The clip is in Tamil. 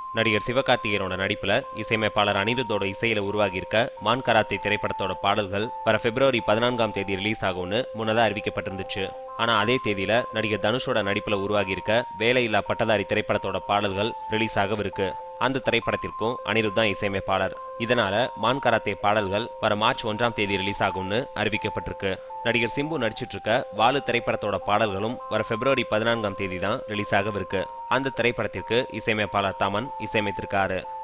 நடிகர் சிவகார்த்திகேயனோட நடிப்புல இசையமைப்பாளர் அனிருத்தோட இசையில உருவாகி இருக்க மான் கராத்தே திரைப்படத்தோட பாடல்கள் வர பிப்ரவரி பதினான்காம் தேதி ரிலீஸ் ஆகும்னு முன்னதா அறிவிக்கப்பட்டிருந்துச்சு ஆனா அதே தேதியில நடிகர் தனுஷோட நடிப்புல உருவாகி இருக்க வேலையில்லா பட்டதாரி திரைப்படத்தோட பாடல்கள் ரிலீஸ் ஆகவிருக்கு அந்த திரைப்படத்திற்கும் அனிருத் தான் இசையமைப்பாளர் இதனால மான் கராத்தே பாடல்கள் வர மார்ச் ஒன்றாம் தேதி ரிலீஸ் ஆகும்னு அறிவிக்கப்பட்டிருக்கு நடிகர் சிம்பு நடிச்சிட்டு இருக்க வாலு திரைப்படத்தோட பாடல்களும் வர பிப்ரவரி பதினான்காம் தேதி தான் ரிலீஸ் ஆகவிருக்கு அந்த திரைப்படத்திற்கு இசையமைப்பாளர் தமன் இசையமைத்திருக்காரு